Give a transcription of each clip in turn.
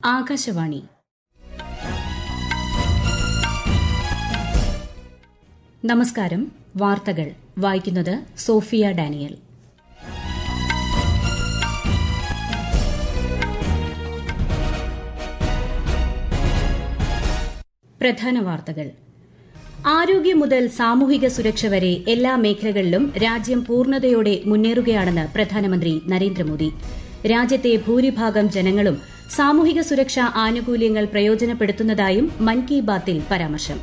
ആകാശവാണി നമസ്കാരം വാർത്തകൾ വായിക്കുന്നത് സോഫിയ ഡാനിയൽ പ്രധാന വാർത്തകൾ ആരോഗ്യം മുതൽ സാമൂഹിക സുരക്ഷ വരെ എല്ലാ മേഖലകളിലും രാജ്യം പൂർണ്ണതയോടെ മുന്നേറുകയാണെന്ന് പ്രധാനമന്ത്രി നരേന്ദ്രമോദി രാജ്യത്തെ ഭൂരിഭാഗം ജനങ്ങളും സാമൂഹിക സുരക്ഷാ ആനുകൂല്യങ്ങൾ പ്രയോജനപ്പെടുത്തുന്നതായും മൻ കി ബാത്തിൽ പരാമർശം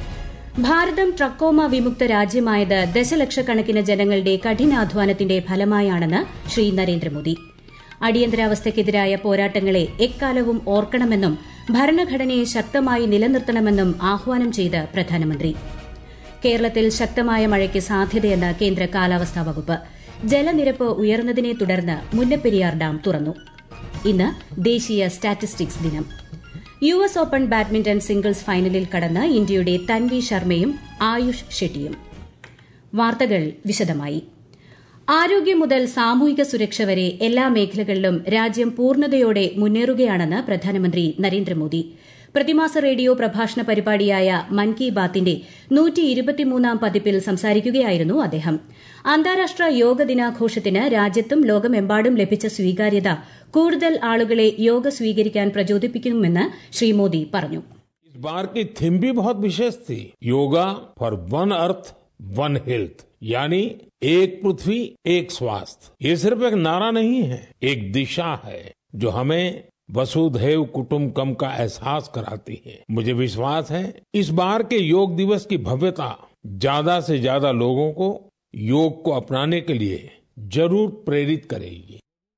ഭാരതം ട്രക്കോമ വിമുക്ത രാജ്യമായത് ദശലക്ഷക്കണക്കിന് ജനങ്ങളുടെ കഠിനാധ്വാനത്തിന്റെ ഫലമായാണെന്ന് ശ്രീ നരേന്ദ്രമോദി അടിയന്തരാവസ്ഥയ്ക്കെതിരായ പോരാട്ടങ്ങളെ എക്കാലവും ഓർക്കണമെന്നും ഭരണഘടനയെ ശക്തമായി നിലനിർത്തണമെന്നും ആഹ്വാനം ചെയ്ത് പ്രധാനമന്ത്രി കേരളത്തിൽ ശക്തമായ മഴയ്ക്ക് സാധ്യതയെന്ന് കേന്ദ്ര കാലാവസ്ഥാ വകുപ്പ് ജലനിരപ്പ് ഉയർന്നതിനെ തുടർന്ന് മുല്ലപ്പെരിയാർ ഡാം തുറന്നു ഇന്ന് ദേശീയ സ്റ്റാറ്റിസ്റ്റിക്സ് ദിനം U S open badminton singles ഫൈനലിൽ കടന്ന് ഇന്ത്യയുടെ തൻവി ശർമ്മയും ആയുഷ് ഷെട്ടിയും വാർത്തകൾ വിശദമായി ആരോഗ്യം മുതൽ സാമൂഹിക സുരക്ഷ വരെ എല്ലാ മേഖലകളിലും രാജ്യം പൂർണ്ണതയോടെ മുന്നേറുകയാണെന്ന് പ്രധാനമന്ത്രി നരേന്ദ്രമോദി പ്രതിമാസ റേഡിയോ പ്രഭാഷണ പരിപാടിയായ മൻ കി ബാത്തിന്റെ പതിപ്പിൽ സംസാരിക്കുകയായിരുന്നു അദ്ദേഹം അന്താരാഷ്ട്ര യോഗ ദിനാഘോഷത്തിന് രാജ്യത്തും ലോകമെമ്പാടും ലഭിച്ച സ്വീകാര്യത കൂടുതൽ ആളുകളെ യോഗ സ്വീകരിക്കാൻ പ്രചോദിപ്പിക്കുമെന്ന് ശ്രീ മോദി പറഞ്ഞു इस बार की थीम भी बहुत विशेष थी yoga for one earth one health यानी एक पृथ्वी एक स्वास्थ्य ये सिर्फ एक नारा नहीं है एक दिशा है जो हमें वसुधैव कुटुम्बकम का एहसास कराती है मुझे विश्वास है इस बार के योग दिवस की भव्यता ज्यादा से ज्यादा लोगों को योग को अपनाने के लिए जरूर प्रेरित करेगी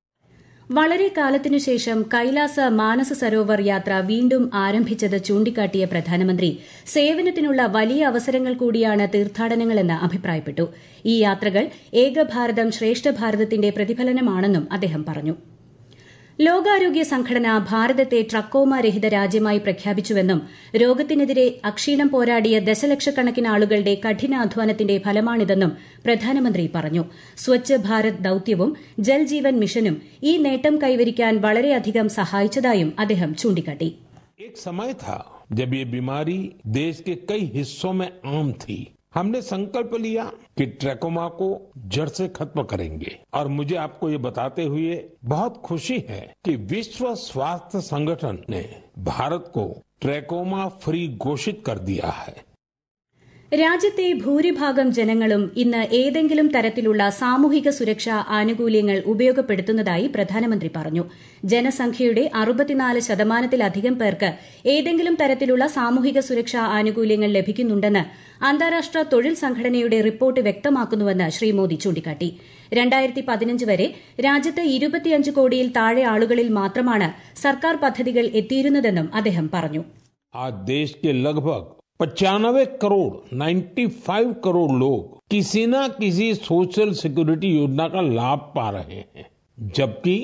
വളരെ കാലത്തിനുശേഷം കൈലാസ മാനസ സരോവർ യാത്ര വീണ്ടും ആരംഭിച്ചത് ചൂണ്ടിക്കാട്ടിയ പ്രധാനമന്ത്രി സേവനത്തിനുള്ള വലിയ അവസരങ്ങൾ കൂടിയാണ് തീർത്ഥാടനങ്ങളെന്ന് അഭിപ്രായപ്പെട്ടു ഈ യാത്രകൾ ഏകഭാരതം ശ്രേഷ്ഠ ഭാരതത്തിന്റെ പ്രതിഫലനമാണെന്നും അദ്ദേഹം പറഞ്ഞു ലോകാരോഗ്യ സംഘടന ഭാരതത്തെ ട്രക്കോമ രഹിത രാജ്യമായി പ്രഖ്യാപിച്ചുവെന്നും രോഗത്തിനെതിരെ അക്ഷീണം പോരാടിയ ദശലക്ഷക്കണക്കിന് ആളുകളുടെ കഠിനാധ്വാനത്തിന്റെ ഫലമാണിതെന്നും പ്രധാനമന്ത്രി പറഞ്ഞു സ്വച്ഛ് ഭാരത് ദൌത്യവും ജൽ ജീവൻ മിഷനും ഈ നേട്ടം കൈവരിക്കാൻ വളരെയധികം സഹായിച്ചതായും അദ്ദേഹം ചൂണ്ടിക്കാട്ടി एक समय था जब ये बीमारी देश के कई हिस्सों में आम थी हमने संकल्प लिया कि ट्रैकोमा को जड़ से खत्म करेंगे और मुझे आपको ये बताते हुए बहुत खुशी है कि विश्व स्वास्थ्य संगठन ने भारत को ट्रैकोमा फ्री घोषित कर दिया है രാജ്യത്തെ ഭൂരിഭാഗം ജനങ്ങളും ഇന്ന് ഏതെങ്കിലും തരത്തിലുള്ള സാമൂഹിക സുരക്ഷാ ആനുകൂല്യങ്ങൾ ഉപയോഗപ്പെടുത്തുന്നതായി പ്രധാനമന്ത്രി പറഞ്ഞു ജനസംഖ്യയുടെ അറുപത്തിനാല് ശതമാനത്തിലധികം പേർക്ക് ഏതെങ്കിലും തരത്തിലുള്ള സാമൂഹിക സുരക്ഷാ ആനുകൂല്യങ്ങൾ ലഭിക്കുന്നുണ്ടെന്ന് അന്താരാഷ്ട്ര തൊഴിൽ സംഘടനയുടെ റിപ്പോർട്ട് വ്യക്തമാക്കുന്നുവെന്ന് ശ്രീ മോദി ചൂണ്ടിക്കാട്ടി രണ്ടായിരത്തി പതിനഞ്ച് വരെ രാജ്യത്ത് ഇരുപത്തിയഞ്ച് കോടിയിൽ താഴെ ആളുകളിൽ മാത്രമാണ് സർക്കാർ പദ്ധതികൾ എത്തിയിരുന്നതെന്നും അദ്ദേഹം പറഞ്ഞു आज देश के लगभग पचानवे करोड़ 95 करोड़ लोग किसी न किसी सोशल सिक्योरिटी योजना का लाभ पा रहे हैं जबकि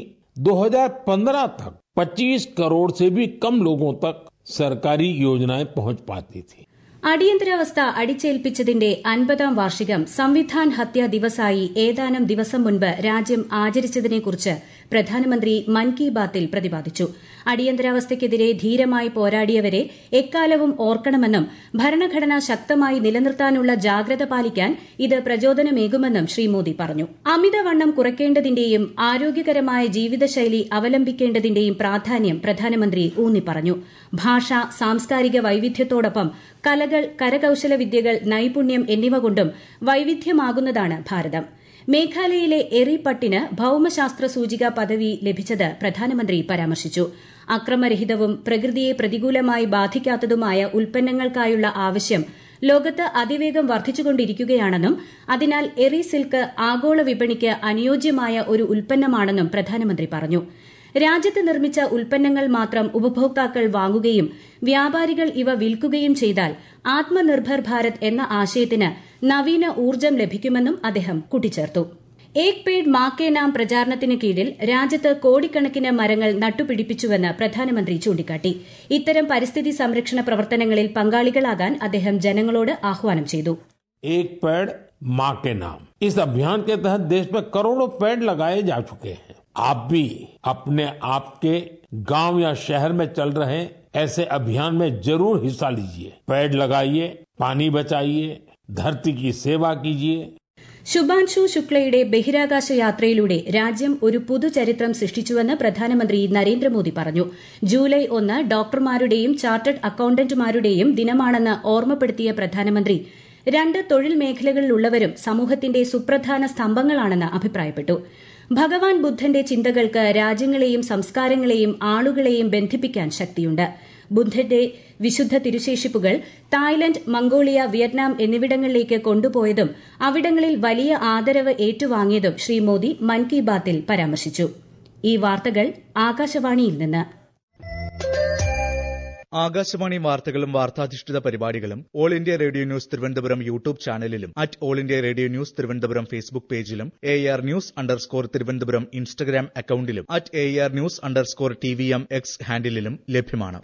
2015 तक 25 करोड़ से भी कम लोगों तक सरकारी योजनाएं पहुंच पाती थी അടിയന്തരാവസ്ഥ അടിച്ചേൽപ്പിച്ചതിന്റെ അൻപതാം വാർഷികം സംവിധാൻ ഹത്യാ ദിവസായി ഏതാനും ദിവസം മുൻപ് രാജ്യം ആചരിച്ചതിനെക്കുറിച്ച് പ്രധാനമന്ത്രി മൻ കി ബാത്തിൽ പ്രതിപാദിച്ചു അടിയന്തരാവസ്ഥയ്ക്കെതിരെ ധീരമായി പോരാടിയവരെ എക്കാലവും ഓർക്കണമെന്നും ഭരണഘടന ശക്തമായി നിലനിർത്താനുള്ള ജാഗ്രത പാലിക്കാൻ ഇത് പ്രചോദനമേകുമെന്നും ശ്രീ മോദി പറഞ്ഞു അമിതവണ്ണം കുറയ്ക്കേണ്ടതിന്റെയും ആരോഗ്യകരമായ ജീവിതശൈലി അവലംബിക്കേണ്ടതിന്റെയും പ്രാധാന്യം പ്രധാനമന്ത്രി ഊന്നിപ്പറഞ്ഞു ഭാഷ സാംസ്കാരിക വൈവിധ്യത്തോടൊപ്പം കലകൾ കരകൌശല വിദ്യകൾ നൈപുണ്യം എന്നിവ കൊണ്ടും വൈവിധ്യമാകുന്നതാണ് ഭാരതം മേഘാലയയിലെ എറിപട്ടിന് ഭൌമശാസ്ത്ര സൂചിക പദവി ലഭിച്ചത് പ്രധാനമന്ത്രി പരാമർശിച്ചു അക്രമരഹിതവും പ്രകൃതിയെ പ്രതികൂലമായി ബാധിക്കാത്തതുമായ ഉൽപ്പന്നങ്ങൾക്കായുള്ള ആവശ്യം ലോകത്ത് അതിവേഗം വർദ്ധിച്ചുകൊണ്ടിരിക്കുകയാണെന്നും അതിനാൽ എറി സിൽക്ക് ആഗോള വിപണിക്ക് അനുയോജ്യമായ ഒരു ഉൽപ്പന്നമാണെന്നും പ്രധാനമന്ത്രി പറഞ്ഞു രാജ്യത്ത് നിർമ്മിച്ച ഉൽപ്പന്നങ്ങൾ മാത്രം ഉപഭോക്താക്കൾ വാങ്ങുകയും വ്യാപാരികൾ ഇവ വിൽക്കുകയും ചെയ്താൽ ആത്മനിർഭർ ഭാരത് എന്ന ആശയത്തിന് നവീന ഊർജ്ജം ലഭിക്കുമെന്നും അദ്ദേഹം കൂട്ടിച്ചേർത്തു ഏക് പേഡ് മാ കെ നാം പ്രചാരണത്തിന് കീഴിൽ രാജ്യത്ത് കോടിക്കണക്കിന് മരങ്ങൾ നട്ടുപിടിപ്പിച്ചുവെന്ന് പ്രധാനമന്ത്രി ചൂണ്ടിക്കാട്ടി ഇത്തരം പരിസ്ഥിതി സംരക്ഷണ പ്രവർത്തനങ്ങളിൽ പങ്കാളികളാകാൻ അദ്ദേഹം ജനങ്ങളോട് ആഹ്വാനം ചെയ്തു एक पेड़ माँ के नाम इस अभियान के तहत देश में करोड़ों पेड़ लगाए जा चुके हैं आप भी अपने आप के गांव या शहर में चल रहे ऐसे अभियान में जरूर हिस्सा लीजिए पेड़ लगाइए पानी बचाइए धरती की सेवा कीजिए ശുഭാൻഷു ശുക്ലയുടെ ബഹിരാകാശ യാത്രയിലൂടെ രാജ്യം ഒരു പുതുചരിത്രം സൃഷ്ടിച്ചുവെന്ന് പ്രധാനമന്ത്രി നരേന്ദ്രമോദി പറഞ്ഞു ജൂലൈ ഒന്ന് ഡോക്ടർമാരുടെയും ചാർട്ടേഡ് അക്കൌണ്ടന്റുമാരുടെയും ദിനമാണെന്ന് ഓർമ്മപ്പെടുത്തിയ പ്രധാനമന്ത്രി രണ്ട് തൊഴിൽ മേഖലകളിലുള്ളവരും സമൂഹത്തിന്റെ സുപ്രധാന സ്തംഭങ്ങളാണെന്ന് അഭിപ്രായപ്പെട്ടു ഭഗവാൻ ബുദ്ധന്റെ ചിന്തകൾക്ക് രാജ്യങ്ങളെയും സംസ്കാരങ്ങളെയും ആളുകളെയും ബന്ധിപ്പിക്കാൻ ശക്തിയുണ്ട് ബുദ്ധന്റെ വിശുദ്ധ തിരുശേഷിപ്പുകൾ തായ്ലൻഡ് മംഗോളിയ വിയറ്റ്നാം എന്നിവിടങ്ങളിലേക്ക് കൊണ്ടുപോയതും അവിടങ്ങളിൽ വലിയ ആദരവ് ഏറ്റുവാങ്ങിയതും ശ്രീ മോദി മൻ കി ബാത്തിൽ പരാമർശിച്ചു ഈ വാർത്തകൾ ആകാശവാണിയിൽ നിന്ന് ആകാശവാണി വാർത്തകളും വാർത്താധിഷ്ഠിത പരിപാടികളും all India radio news Thiruvananthapuram YouTube ചാനലിലും at all India radio news Thiruvananthapuram Facebook പേജിലും A R news underscore Thiruvananthapuram Instagram അക്കൌണ്ടിലും at A R news underscore T V M X ഹാൻഡിലും ലഭ്യമാണ്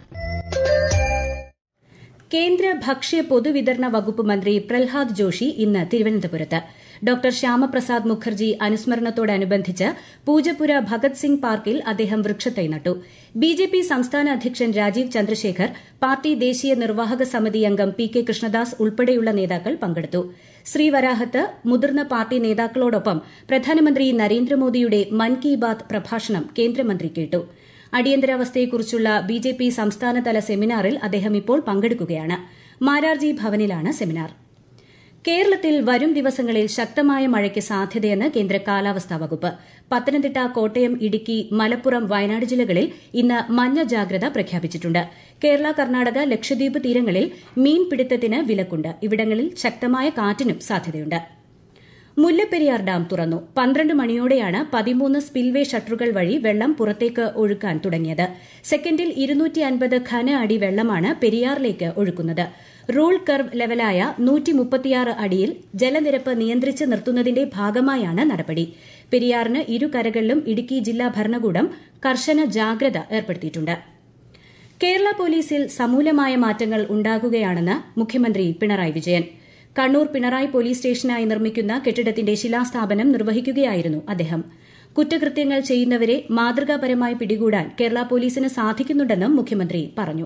കേന്ദ്ര ഭക്ഷ്യ പൊതുവിതരണ വകുപ്പ് മന്ത്രി പ്രഹ്ലാദ് ജോഷി ഇന്ന് തിരുവനന്തപുരത്ത് ഡോക്ടർ ശ്യാമപ്രസാദ് മുഖർജി അനുസ്മരണത്തോടനുബന്ധിച്ച് പൂജപ്പുര ഭഗത് സിംഗ് പാർക്കിൽ അദ്ദേഹം വൃക്ഷത്തൈ നട്ടു ബിജെപി സംസ്ഥാന അധ്യക്ഷൻ രാജീവ് ചന്ദ്രശേഖർ പാർട്ടി ദേശീയ നിർവാഹക സമിതി അംഗം പി കെ കൃഷ്ണദാസ് ഉൾപ്പെടെയുള്ള നേതാക്കൾ പങ്കെടുത്തു ശ്രീവരാഹത്ത് മുതിർന്ന പാർട്ടി നേതാക്കളോടൊപ്പം പ്രധാനമന്ത്രി നരേന്ദ്രമോദിയുടെ മൻ കി ബാത് പ്രഭാഷണം കേന്ദ്രമന്ത്രി കേട്ടു അടിയന്തരാവസ്ഥയെക്കുറിച്ചുള്ള ബിജെപി സംസ്ഥാനതല സെമിനാറിൽ അദ്ദേഹം ഇപ്പോൾ പങ്കെടുക്കുകയാണ് മാരാർജി ഭവനിലാണ് സെമിനാർ കേരളത്തിൽ വരും ദിവസങ്ങളിൽ ശക്തമായ മഴയ്ക്ക് സാധ്യതയെന്ന് കേന്ദ്ര കാലാവസ്ഥാ വകുപ്പ് പത്തനംതിട്ട കോട്ടയം ഇടുക്കി മലപ്പുറം വയനാട് ജില്ലകളിൽ ഇന്ന് മഞ്ഞ ജാഗ്രത പ്രഖ്യാപിച്ചിട്ടുണ്ട് കേരള കർണാടക ലക്ഷദ്വീപ് തീരങ്ങളിൽ മീൻപിടുത്തത്തിന് വിലക്കുണ്ട് ഇവിടങ്ങളിൽ ശക്തമായ കാറ്റിനും സാധ്യതയുണ്ട് മുല്ലപ്പെരിയാർ ഡാം തുറന്നു പന്ത്രണ്ട് മണിയോടെയാണ് പതിമൂന്ന് സ്പിൽവേ ഷട്ടറുകൾ വഴി വെള്ളം പുറത്തേക്ക് ഒഴുക്കാൻ തുടങ്ങിയത് സെക്കൻഡിൽ ഇരുന്നൂറ്റി അൻപത് ഘന അടി വെള്ളമാണ് പെരിയാറിലേക്ക് ഒഴുക്കുന്നത് റൂൾ കർവ് ലെവലായ നൂറ്റി മുപ്പത്തിയാറ് അടിയിൽ ജലനിരപ്പ് നിയന്ത്രിച്ച് നിർത്തുന്നതിന്റെ ഭാഗമായാണ് നടപടി പെരിയാറിന് ഇരുകരകളിലും ഇടുക്കി ജില്ലാ ഭരണകൂടം കർശന ജാഗ്രത ഏർപ്പെടുത്തിയിട്ടുണ്ട് കേരള പോലീസിൽ സമൂലമായ മാറ്റങ്ങൾ ഉണ്ടാകുകയാണെന്ന് മുഖ്യമന്ത്രി പിണറായി വിജയൻ കണ്ണൂർ പിണറായി പോലീസ് സ്റ്റേഷനായി നിർമ്മിക്കുന്ന കെട്ടിടത്തിന്റെ ശിലാസ്ഥാപനം നിർവഹിക്കുകയായിരുന്നു അദ്ദേഹം കുറ്റകൃത്യങ്ങൾ ചെയ്യുന്നവരെ മാതൃകാപരമായി പിടികൂടാൻ കേരള പോലീസിന് സാധിക്കുന്നുണ്ടെന്നും മുഖ്യമന്ത്രി പറഞ്ഞു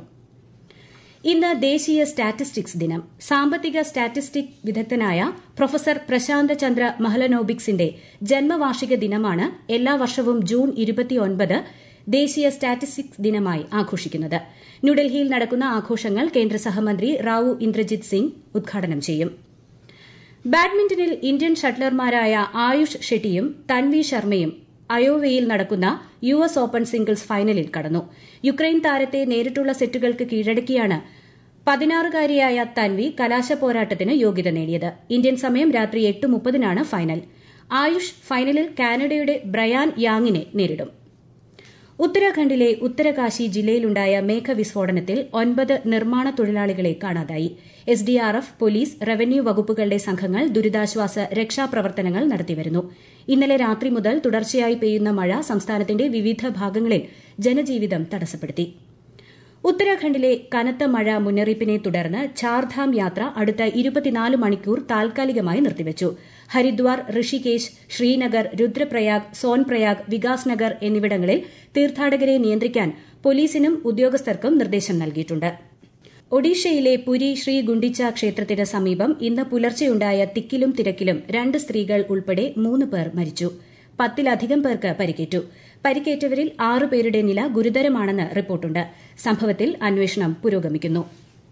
ഇന്ന് ദേശീയ സ്റ്റാറ്റിസ്റ്റിക്സ് ദിനം സാമ്പത്തിക സ്റ്റാറ്റിസ്റ്റിക് വിദഗ്ധനായ പ്രൊഫസർ പ്രശാന്ത് ചന്ദ്ര മഹലനോബിക്സിന്റെ ജന്മവാർഷിക ദിനമാണ് എല്ലാ വർഷവും ജൂൺ ഇരുപത്തിയൊൻപത് ദേശീയ സ്റ്റാറ്റിസ്റ്റിക്സ് ദിനമായി ആഘോഷിക്കുന്നത് ന്യൂഡൽഹിയിൽ നടക്കുന്ന ആഘോഷങ്ങൾ കേന്ദ്ര സഹമന്ത്രി റാവു ഇന്ദ്രജിത് സിംഗ് ഉദ്ഘാടനം ചെയ്യും ബാഡ്മിന്റണിൽ ഇന്ത്യൻ ഷട്ലർമാരായ ആയുഷ് ഷെട്ടിയും തൻവി ശർമ്മയും അയോവയിൽ നടക്കുന്ന യു എസ് ഓപ്പൺ സിംഗിൾസ് ഫൈനലിൽ കടന്നു യുക്രൈൻ താരത്തെ നേരിട്ടുള്ള സെറ്റുകൾക്ക് കീഴടക്കിയാണ് പതിനാറുകാരിയായ തൻവി കലാശ പോരാട്ടത്തിന് യോഗ്യത നേടിയത് ഇന്ത്യൻ സമയം രാത്രി എട്ട് മുപ്പതിനാണ് ഫൈനൽ ആയുഷ് ഫൈനലിൽ കാനഡയുടെ ബ്രയാൻ യാങ്ങിനെ നേരിടും ഉത്തരാഖണ്ഡിലെ ഉത്തരകാശി ജില്ലയിലുണ്ടായ മേഘവിസ്ഫോടനത്തിൽ ഒൻപത് നിർമ്മാണ തൊഴിലാളികളെ കാണാതായി എസ്ഡിആർഎഫ് പോലീസ് റവന്യൂ വകുപ്പുകളുടെ സംഘങ്ങൾ ദുരിതാശ്വാസ രക്ഷാപ്രവർത്തനങ്ങൾ നടത്തിവരുന്നു ഇന്നലെ രാത്രി മുതൽ തുടർച്ചയായി പെയ്യുന്ന മഴ സംസ്ഥാനത്തിന്റെ വിവിധ ഭാഗങ്ങളിൽ ജനജീവിതം തടസ്സപ്പെടുത്തി ഉത്തരാഖണ്ഡിലെ കനത്ത മഴ മുന്നറിയിപ്പിനെ തുടർന്ന് ചാർധാം യാത്ര അടുത്ത ഇരുപത്തിനാല് മണിക്കൂർ താൽക്കാലികമായി നിർത്തിവച്ചു ഹരിദ്വാർ ഋഷികേശ് ശ്രീനഗർ രുദ്രപ്രയാഗ് സോൻപ്രയാഗ് വികാസ് നഗർ എന്നിവിടങ്ങളിൽ തീർത്ഥാടകരെ നിയന്ത്രിക്കാൻ പോലീസിനും ഉദ്യോഗസ്ഥർക്കും നിർദ്ദേശം നൽകിയിട്ടുണ്ട് ഒഡീഷയിലെ പുരി ശ്രീ ഗുണ്ടിച്ച ക്ഷേത്രത്തിന് സമീപം ഇന്ന് പുലർച്ചെയുണ്ടായ തിക്കിലും തിരക്കിലും രണ്ട് സ്ത്രീകൾ ഉൾപ്പെടെ മൂന്ന് പേർ മരിച്ചു പത്തിലധികം പേർക്ക് പരിക്കേറ്റു പരിക്കേറ്റവരിൽ ആറുപേരുടെ നില ഗുരുതരമാണെന്ന് റിപ്പോർട്ടുണ്ട് സംഭവത്തിൽ അന്വേഷണം പുരോഗമിക്കുന്നു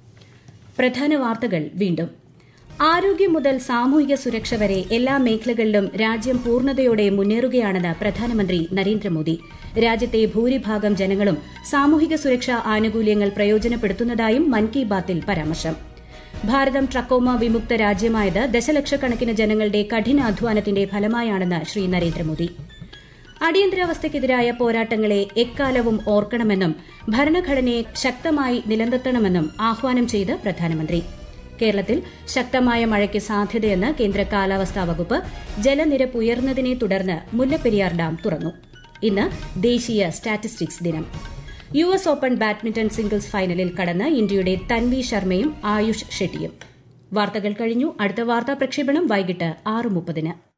പ്രധാന വാർത്തകൾ വീണ്ടും ആരോഗ്യം മുതൽ സാമൂഹിക സുരക്ഷ വരെ എല്ലാ മേഖലകളിലും രാജ്യം പൂർണ്ണതയോടെ മുന്നേറുകയാണെന്ന് പ്രധാനമന്ത്രി നരേന്ദ്രമോദി രാജ്യത്തെ ഭൂരിഭാഗം ജനങ്ങളും സാമൂഹിക സുരക്ഷാ ആനുകൂല്യങ്ങൾ പ്രയോജനപ്പെടുത്തുന്നതായും മൻ കി ബാത്തിൽ പരാമർശം ഭാരതം ട്രക്കോമ വിമുക്ത രാജ്യമായത് ദശലക്ഷക്കണക്കിന് ജനങ്ങളുടെ കഠിനാധ്വാനത്തിന്റെ ഫലമായാണെന്ന് ശ്രീ നരേന്ദ്രമോദി അടിയന്തരാവസ്ഥയ്ക്കെതിരായ പോരാട്ടങ്ങളെ എക്കാലവും ഓർക്കണമെന്നും ഭരണഘടനയെ ശക്തമായി നിലനിർത്തണമെന്നും ആഹ്വാനം ചെയ്ത് പ്രധാനമന്ത്രി കേരളത്തിൽ ശക്തമായ മഴയ്ക്ക് സാധ്യതയെന്ന് കേന്ദ്ര കാലാവസ്ഥാ വകുപ്പ് ജലനിരപ്പ് ഉയർന്നതിനെ തുടർന്ന് മുല്ലപ്പെരിയാർ ഡാം തുറന്നു ഇന്ന് ദേശീയ സ്റ്റാറ്റിസ്റ്റിക്സ് ദിനം U S open badminton singles ഫൈനലിൽ കടന്ന് ഇന്ത്യയുടെ തൻവി ശർമ്മയും ആയുഷ് ഷെട്ടിയും വാർത്തകൾ കഴിഞ്ഞു അടുത്ത വാർത്താ പ്രക്ഷേപണം വൈകിട്ട് ആറ് മുപ്പതിന്